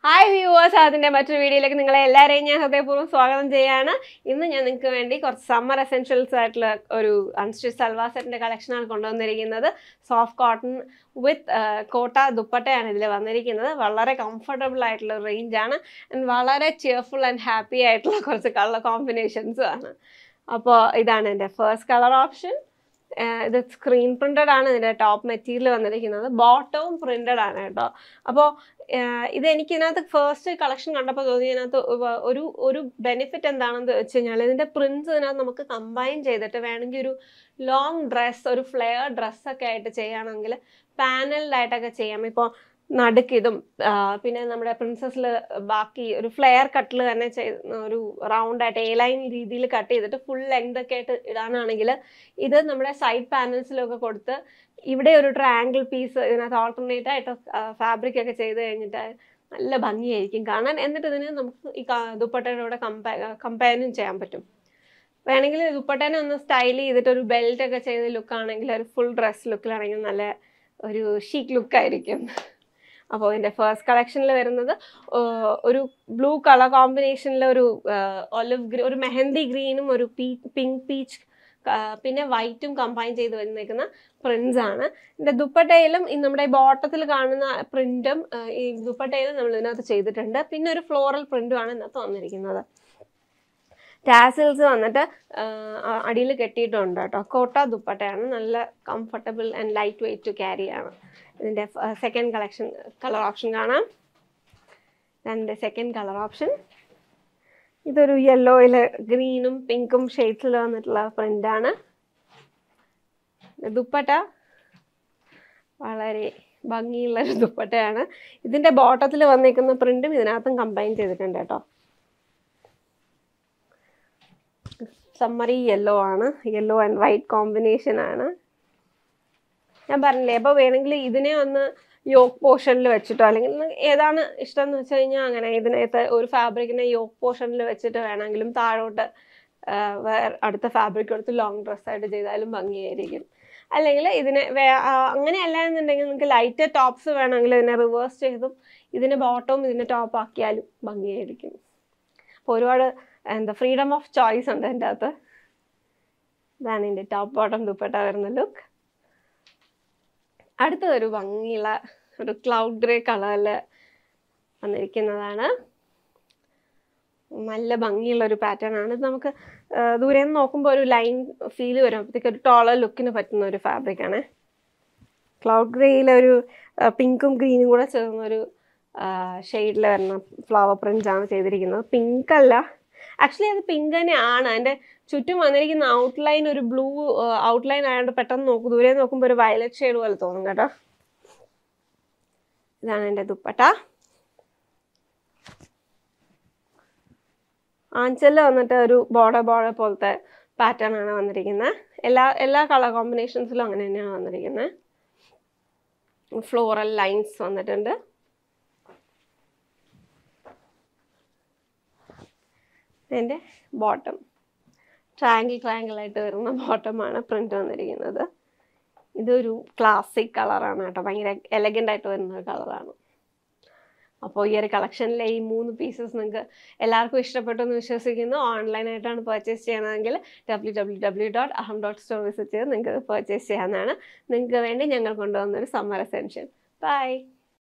hi viewers അതിൻ്റെ മറ്റൊരു വീഡിയോയിലേക്ക് നിങ്ങളെ എല്ലാവരെയും ഞാൻ ഹൃദയപൂർവ്വം സ്വാഗതം ചെയ്യാണ് ഇന്ന് ഞാൻ നിങ്ങൾക്ക് വേണ്ടി കുറച്ച് സമ്മർ എസെൻഷ്യൽസ് ആയിട്ടുള്ള ഒരു അൺസ്റ്റിച്ച് സൽവാർ സെറ്റിൻ്റെ കളക്ഷനാണ് കൊണ്ടുവന്നിരിക്കുന്നത് സോഫ്റ്റ് കോട്ടൺ വിത്ത് കോട്ട ദുപ്പട്ടയാണ് ഇതിൽ വന്നിരിക്കുന്നത് വളരെ കംഫർട്ടബിൾ ആയിട്ടുള്ള റേഞ്ചാണ് ആൻഡ് വളരെ ചിയർഫുൾ ആൻഡ് ഹാപ്പി ആയിട്ടുള്ള കുറച്ച് കളർ കോമ്പിനേഷൻസും ആണ് അപ്പോൾ ഇതാണ് എൻ്റെ ഫസ്റ്റ് കളർ ഓപ്ഷൻ ഇത് സ്ക്രീൻ പ്രിന്റഡ് ആണ് ഇതിൻ്റെ ടോപ്പ് മെറ്റീരിയൽ വന്നിരിക്കുന്നത് ബോട്ടവും പ്രിന്റഡ് ആണ് കേട്ടോ അപ്പോൾ ഇത് എനിക്ക് ഇതിനകത്ത് ഫസ്റ്റ് കളക്ഷൻ കണ്ടപ്പോൾ തോന്നി ഇതിനകത്ത് ഉവ- ഒരു ഒരു ബെനിഫിറ്റ് എന്താണെന്ന് വെച്ച് കഴിഞ്ഞാൽ ഇതിൻ്റെ പ്രിന്റ്സ് ഇതിനകത്ത് നമുക്ക് കമ്പൈൻ ചെയ്തിട്ട് വേണമെങ്കിൽ ഒരു ലോങ് ഡ്രസ്സ് ഒരു ഫ്ലെയർ ഡ്രസ്സൊക്കെ ആയിട്ട് ചെയ്യുകയാണെങ്കിൽ പാനൽഡായിട്ടൊക്കെ ചെയ്യാം ഇപ്പോൾ നടുക്കിതും ആ, പിന്നെ നമ്മുടെ പ്രിൻസസിൽ ബാക്കി ഒരു ഫ്ലെയർ കട്ടിൽ തന്നെ ചെയ്ത് ഒരു റൗണ്ട് ആയിട്ട് എ ലൈൻ രീതിയിൽ കട്ട് ചെയ്തിട്ട് ഫുൾ ലെങ്ത് ഒക്കെ ആയിട്ട് ഇടാനാണെങ്കിൽ ഇത് നമ്മുടെ സൈഡ് പാനൽസിലൊക്കെ കൊടുത്ത് ഇവിടെ ഒരു ട്രയാങ്കിൾ പീസ് ഇതിനകത്ത് ഓൾട്ടർനേറ്റ് ആയിട്ട് ഫാബ്രിക് ഒക്കെ ചെയ്ത് കഴിഞ്ഞിട്ട് നല്ല ഭംഗിയായിരിക്കും കാണാൻ എന്നിട്ട് ഇതിന് നമുക്ക് ഈ ക- ദുപ്പട്ടയുടെ കൂടെ കമ്പ കമ്പയനും ചെയ്യാൻ പറ്റും വേണമെങ്കിൽ ദുപ്പട്ടേനെ ഒന്ന് സ്റ്റൈൽ ചെയ്തിട്ട് ഒരു ബെൽറ്റ് ഒക്കെ ചെയ്ത ലുക്ക് ആണെങ്കിൽ ഒരു ഫുൾ ഡ്രസ് ലുക്കിലാണെങ്കിൽ നല്ല ഒരു ഷീക്ക് ലുക്കായിരിക്കും അപ്പോൾ ഇതിൻ്റെ ഫസ്റ്റ് കളക്ഷനിൽ വരുന്നത് ആ, ഒരു ബ്ലൂ കളർ കോമ്പിനേഷനിൽ ഒരു ഒലിവ് ഗ്രീൻ ഒരു മെഹന്തി ഗ്രീനും ഒരു പീ പിങ്ക് പീച്ച് പിന്നെ വൈറ്റും കമ്പൈൻ ചെയ്ത് വന്നേക്കുന്ന പ്രിന്റ്സ് ആണ് ഇതിൻ്റെ ദുപ്പട്ടയിലും ഈ നമ്മുടെ ബോട്ടത്തിൽ കാണുന്ന പ്രിന്റും ഈ ദുപ്പട്ടയിലും നമ്മൾ ഇതിനകത്ത് ചെയ്തിട്ടുണ്ട് പിന്നെ ഒരു ഫ്ലോറൽ പ്രിന്റും ആണ് ഇതിനകത്ത് വന്നിരിക്കുന്നത് ടാസിൽസ് വന്നിട്ട് അടിയിൽ കെട്ടിയിട്ടുണ്ട് കേട്ടോ കോട്ട ദുപ്പട്ടയാണ് നല്ല comfortable and light weight to carry ആണ് ഇതിൻ്റെ സെക്കൻഡ് കളക്ഷൻ കളർ ഓപ്ഷൻ കാണാം രണ്ട് സെക്കൻഡ് കളർ ഓപ്ഷൻ ഇതൊരു യെല്ലോയിൽ ഗ്രീനും പിങ്കും ഷെയ്ഡ്സിൽ വന്നിട്ടുള്ള പ്രിൻ്റാണ് ദുപ്പട്ട വളരെ ഭംഗിയുള്ള ഒരു ദുപ്പട്ടയാണ് ഇതിൻ്റെ ബോട്ടത്തിൽ വന്നിരിക്കുന്ന പ്രിന്റും ഇതിനകത്തും കമ്പൈൻ ചെയ്തിട്ടുണ്ട് കേട്ടോ സമ്മറി യെല്ലോ ആണ് യെല്ലോ ആൻഡ് വൈറ്റ് കോമ്പിനേഷൻ ആണ് ഞാൻ പറഞ്ഞില്ലേ അപ്പോൾ വേണമെങ്കിൽ ഇതിനെ ഒന്ന് യോക്ക് പോർഷനിൽ വെച്ചിട്ടോ അല്ലെങ്കിൽ നി- ഏതാണ് ഇഷ്ടം എന്ന് വെച്ച് കഴിഞ്ഞാൽ അങ്ങനെ ഇതിനകത്ത് ഒരു ഫാബ്രിക്കിനെ യോക്ക് പോർഷനിൽ വെച്ചിട്ട് വേണമെങ്കിലും താഴോട്ട് ആ, വേറെ അടുത്ത ഫാബ്രിക് എടുത്ത് ലോങ് ഡ്രസ്സായിട്ട് ചെയ്താലും ഭംഗിയായിരിക്കും അല്ലെങ്കിൽ ഇതിനെ വേ ആ, അങ്ങനെയല്ല എന്നുണ്ടെങ്കിൽ നിങ്ങൾക്ക് ലൈറ്റ് ടോപ്സ് വേണമെങ്കിൽ ഇതിനെ റിവേഴ്സ് ചെയ്തും ഇതിന് ബോട്ടവും ഇതിനെ ടോപ്പ് ആക്കിയാലും ഭംഗിയായിരിക്കും അപ്പോൾ ഒരുപാട് എന്താ ഫ്രീഡം ഓഫ് ചോയ്സ് ഉണ്ട് എൻ്റെ അകത്ത് ഇതാണ് എൻ്റെ ടോപ്പ് ബോട്ടം ദുപ്പട്ട വരുന്ന ലുക്ക് അടുത്തൊരു ഭംഗിയുള്ള ഒരു ക്ലൗഡ് ഗ്രേ കളറിൽ വന്നിരിക്കുന്നതാണ് നല്ല ഭംഗിയുള്ള ഒരു പാറ്റേൺ ആണ് ഇത് നമുക്ക് ആ, ദൂരെ നിന്ന് നോക്കുമ്പോൾ ഒരു ലൈൻ ഫീൽ വരും അപ്പോഴത്തേക്ക് ഒരു ടോളർ ലുക്കിന് പറ്റുന്ന ഒരു ഫാബ്രിക് ആണ് ക്ലൗഡ് ഗ്രേയിലെ ഒരു പിങ്കും ഗ്രീനും കൂടെ ചേർന്ന ഒരു ഷെയ്ഡിൽ വരുന്ന ഫ്ലവർ പ്രിൻസ് ആണ് ചെയ്തിരിക്കുന്നത് പിങ്ക് അല്ല ആക്ച്വലി അത് പിങ്ക് തന്നെയാണ് അതിൻ്റെ ചുറ്റും വന്നിരിക്കുന്ന ഔട്ട്ലൈൻ ഒരു ബ്ലൂ ഔട്ട്ലൈൻ ആയതുകൊണ്ട് പെട്ടെന്ന് നോക്കും ദൂരെ നോക്കുമ്പോൾ ഒരു വയലറ്റ് ഷെയ്ഡ് പോലെ തോന്നും കേട്ടോ ഇതാണ് എൻ്റെ ദുപ്പട്ട ആഞ്ചല് വന്നിട്ട് ഒരു ബോർഡർ ബോർഡർ പോലത്തെ പാറ്റേൺ ആണ് വന്നിരിക്കുന്നത് എല്ലാ എല്ലാ കളർ കോമ്പിനേഷൻസിലും അങ്ങനെ തന്നെയാണ് വന്നിരിക്കുന്നത് ഫ്ലോറൽ ലൈൻസ് വന്നിട്ടുണ്ട് അതിൻ്റെ ബോട്ടം ട്രയാങ്കിൾ ട്രയാങ്കിൾ ആയിട്ട് വരുന്ന ബോട്ടമാണ് പ്രിന്റ് വന്നിരിക്കുന്നത് ഇതൊരു ക്ലാസിക് കളറാണ് കേട്ടോ ഭയങ്കര എലഗൻ്റ് ആയിട്ട് വരുന്ന കളറാണ് അപ്പോൾ ഈ ഒരു കളക്ഷനിലെ ഈ മൂന്ന് പീസസ് നിങ്ങൾക്ക് എല്ലാവർക്കും ഇഷ്ടപ്പെട്ടു എന്ന് വിശ്വസിക്കുന്നു ഓൺലൈനായിട്ടാണ് പർച്ചേസ് ചെയ്യണമെങ്കിൽ W W W dot Aham dot store visit ചെയ്ത് നിങ്ങൾക്ക് പർച്ചേസ് ചെയ്യാവുന്നതാണ് നിങ്ങൾക്ക് വേണ്ടി ഞങ്ങൾ കൊണ്ടുവന്നൊരു സമ്മർ എസെൻഷ്യൽ ബൈ